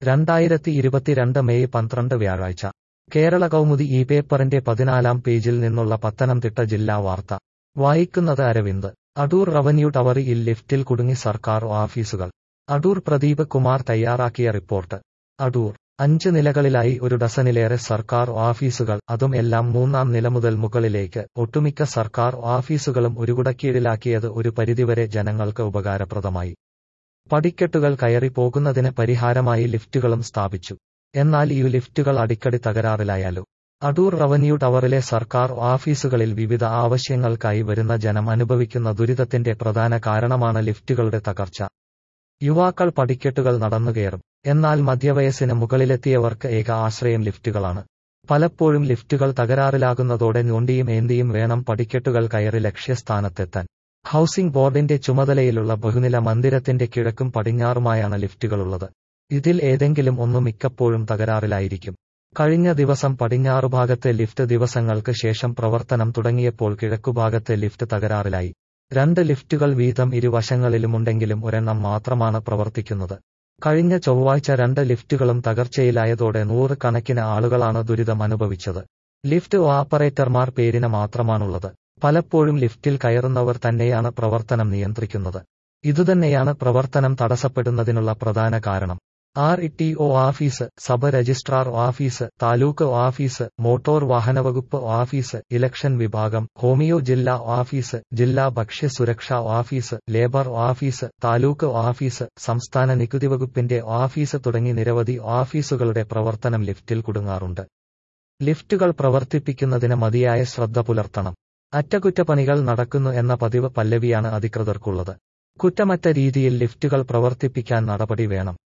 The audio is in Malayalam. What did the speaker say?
രണ്ടായിരത്തി ഇരുപത്തിരണ്ട് മെയ് പന്ത്രണ്ട് വ്യാഴാഴ്ച കേരള കൗമുദി ഈ പേപ്പറിന്റെ പതിനാലാം പേജിൽ നിന്നുള്ള പത്തനംതിട്ട ജില്ലാ വാർത്ത വായിക്കുന്നത് അരവിന്ദ് അടൂർ റവന്യൂ ടവറിൽ ലിഫ്റ്റിൽ കുടുങ്ങി സർക്കാർ ഓഫീസുകൾ അടൂർ പ്രദീപ് കുമാർ തയ്യാറാക്കിയ റിപ്പോർട്ട് അടൂർ അഞ്ച് നിലകളിലായി ഒരു ഡസനിലേറെ സർക്കാർ ഓഫീസുകൾ അതും എല്ലാം മൂന്നാം നില മുതൽ മുകളിലേക്ക് ഒട്ടുമിക്ക സർക്കാർ ഓഫീസുകളും ഒരുകുടക്കീഴിലാക്കിയത് ഒരു പരിധിവരെ ജനങ്ങൾക്ക് ഉപകാരപ്രദമായി പടിക്കെട്ടുകൾ കയറി പോകുന്നതിന് പരിഹാരമായി ലിഫ്റ്റുകളും സ്ഥാപിച്ചു എന്നാൽ ഈ ലിഫ്റ്റുകൾ അടിക്കടി തകരാറിലായാലോ അടൂർ റവന്യൂ ടവറിലെ സർക്കാർ ഓഫീസുകളിൽ വിവിധ ആവശ്യങ്ങൾക്കായി വരുന്ന ജനം അനുഭവിക്കുന്ന ദുരിതത്തിന്റെ പ്രധാന കാരണമാണ് ലിഫ്റ്റുകളുടെ തകർച്ച യുവാക്കൾ പടിക്കെട്ടുകൾ നടന്നുകയറും എന്നാൽ മധ്യവയസ്സിന് മുകളിലെത്തിയവർക്ക് ഏക ആശ്രയം ലിഫ്റ്റുകളാണ് പലപ്പോഴും ലിഫ്റ്റുകൾ തകരാറിലാകുന്നതോടെ ഞൊണ്ടിയും ഏന്തിയും വേണം പടിക്കെട്ടുകൾ കയറി ലക്ഷ്യസ്ഥാനത്തെത്താൻ ഹൌസിംഗ് ബോർഡിന്റെ ചുമതലയിലുള്ള ബഹുനില മന്ദിരത്തിന്റെ കിഴക്കും പടിഞ്ഞാറുമായാണ് ലിഫ്റ്റുകളുള്ളത് ഇതിൽ ഏതെങ്കിലും ഒന്ന് മിക്കപ്പോഴും തകരാറിലായിരിക്കും കഴിഞ്ഞ ദിവസം പടിഞ്ഞാറുഭാഗത്തെ ലിഫ്റ്റ് ദിവസങ്ങൾക്ക് ശേഷം പ്രവർത്തനം തുടങ്ങിയപ്പോൾ കിഴക്കുഭാഗത്തെ ലിഫ്റ്റ് തകരാറിലായി രണ്ട് ലിഫ്റ്റുകൾ വീതം ഇരുവശങ്ങളിലുമുണ്ടെങ്കിലും ഒരെണ്ണം മാത്രമാണ് പ്രവർത്തിക്കുന്നത് കഴിഞ്ഞ ചൊവ്വാഴ്ച രണ്ട് ലിഫ്റ്റുകളും തകർച്ചയിലായതോടെ നൂറ് കണക്കിന് ആളുകളാണ് ദുരിതം അനുഭവിച്ചത് ലിഫ്റ്റ് ഓപ്പറേറ്റർമാർ പേരിന് മാത്രമാണുള്ളത് പലപ്പോഴും ലിഫ്റ്റിൽ കയറുന്നവർ തന്നെയാണ് പ്രവർത്തനം നിയന്ത്രിക്കുന്നത് ഇതുതന്നെയാണ് പ്രവർത്തനം തടസ്സപ്പെടുന്നതിനുള്ള പ്രധാന കാരണം R E T O office sub registrar office taluk office motor വാഹനവകുപ്പ് ഓഫീസ് ഇലക്ഷൻ വിഭാഗം ഹോമിയോ ജില്ലാ ഓഫീസ് ജില്ലാ ഭക്ഷ്യ സുരക്ഷാ office labour office taluk office സംസ്ഥാന നികുതി വകുപ്പിന്റെ ഓഫീസ് തുടങ്ങി നിരവധി ഓഫീസുകളുടെ പ്രവർത്തനം ലിഫ്റ്റിൽ കുടുങ്ങാറുണ്ട് ലിഫ്റ്റുകൾ പ്രവർത്തിപ്പിക്കുന്നതിന് മതിയായ ശ്രദ്ധ പുലർത്തണം അറ്റകുറ്റപ്പണികൾ നടക്കുന്നു എന്ന പതിവ് പല്ലവിയാണ് അധികൃതർക്കുള്ളത് കുറ്റമറ്റ രീതിയിൽ ലിഫ്റ്റുകൾ പ്രവർത്തിപ്പിക്കാൻ നടപടി വേണം